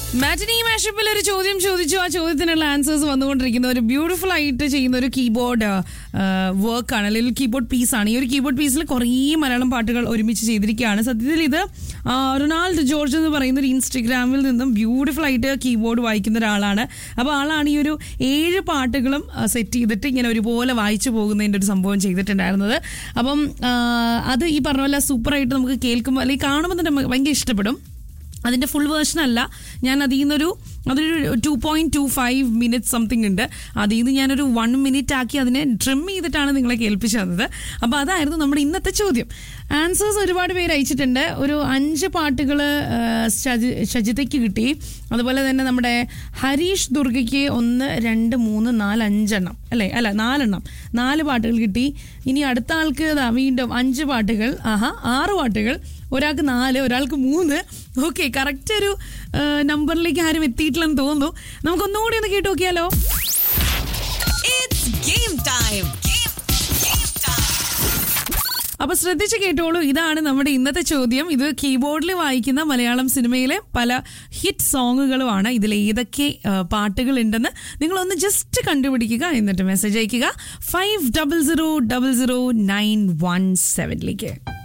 മാറ്റിനി മാഷപ്പിൽ ഒരു ചോദ്യം ചോദിച്ചു ആ ചോദ്യത്തിനുള്ള ആൻസേഴ്സ് വന്നുകൊണ്ടിരിക്കുന്ന ഒരു ബ്യൂട്ടിഫുൾ ആയിട്ട് ചെയ്യുന്ന ഒരു കീബോർഡ് വർക്ക് ആണ് അല്ലെങ്കിൽ കീബോർഡ് പീസ് ആണ് ഈ ഒരു കീബോർഡ് പീസിൽ കുറേ മലയാളം പാട്ടുകൾ ഒരുമിച്ച് ചെയ്തിരിക്കുകയാണ് സത്യത്തിൽ ഇത് ആ, റൊണാൾഡ് ജോർജ് എന്ന് പറയുന്ന ഒരു ഇൻസ്റ്റഗ്രാമിൽ നിന്നും ബ്യൂട്ടിഫുൾ ആയിട്ട് കീബോർഡ് വായിക്കുന്ന ഒരാളാണ് അപ്പോൾ ആളാണ് ഈ ഒരു ഏഴ് പാട്ടുകളും സെറ്റ് ചെയ്തിട്ട് ഇങ്ങനെ ഒരുപോലെ വായിച്ചു പോകുന്നതിൻ്റെ ഒരു സംഭവം ചെയ്തിട്ടുണ്ടായിരുന്നത് അപ്പം ആ, അത് ഈ പറഞ്ഞ പോലെ സൂപ്പറായിട്ട് നമുക്ക് കേൾക്കുമ്പോൾ അല്ലെങ്കിൽ കാണുമ്പോൾ തന്നെ നമുക്ക് ഭയങ്കര ഇഷ്ടപ്പെടും അതിൻ്റെ ഫുൾ വേർഷൻ അല്ല ഞാൻ അതിൽ നിന്നൊരു അതൊരു two point two five minute something ഉണ്ട് അതിൽ നിന്ന് ഞാനൊരു വൺ മിനിറ്റ് ആക്കി അതിനെ ട്രിം ചെയ്തിട്ടാണ് നിങ്ങളെ കേൾപ്പിച്ചു തന്നത് അപ്പോൾ അതായിരുന്നു നമ്മുടെ ഇന്നത്തെ ചോദ്യം ആൻസേഴ്സ് ഒരുപാട് പേര് അയച്ചിട്ടുണ്ട് ഒരു അഞ്ച് പാട്ടുകൾ ഷജിതയ്ക്ക് കിട്ടി അതുപോലെ തന്നെ നമ്മുടെ ഹരീഷ് ദുർഗയ്ക്ക് ഒന്ന് രണ്ട് മൂന്ന് നാല് അഞ്ചെണ്ണം അല്ലേ അല്ല നാലെണ്ണം നാല് പാട്ടുകൾ കിട്ടി ഇനി അടുത്ത ആൾക്ക് ദാ വീണ്ടും അഞ്ച് പാട്ടുകൾ ആഹാ ആറ് പാട്ടുകൾ ഒരാൾക്ക് നാല് ഒരാൾക്ക് മൂന്ന് ഓക്കെ കറക്റ്റ് ഒരു ആ, നമ്പറിലേക്ക് ആരും എത്തിയിട്ടില്ലെന്ന് തോന്നുന്നു നമുക്ക് ഒന്നുകൂടി ഒന്ന് കേട്ട് നോക്കിയാലോ It's game time. Game, game time. അപ്പൊ ശ്രദ്ധിച്ച് കേട്ടോളൂ ഇതാണ് നമ്മുടെ ഇന്നത്തെ ചോദ്യം ഇത് കീബോർഡിൽ വായിക്കുന്ന മലയാളം സിനിമയിലെ പല ഹിറ്റ് സോങ്ങുകളുമാണ് ഇതിൽ ഏതൊക്കെ ആ, പാട്ടുകൾ ഉണ്ടെന്ന് നിങ്ങളൊന്ന് ജസ്റ്റ് കണ്ടുപിടിക്കുക എന്നിട്ട് മെസ്സേജ് അയക്കുക five double zero double zero nine one സെവനിലേക്ക്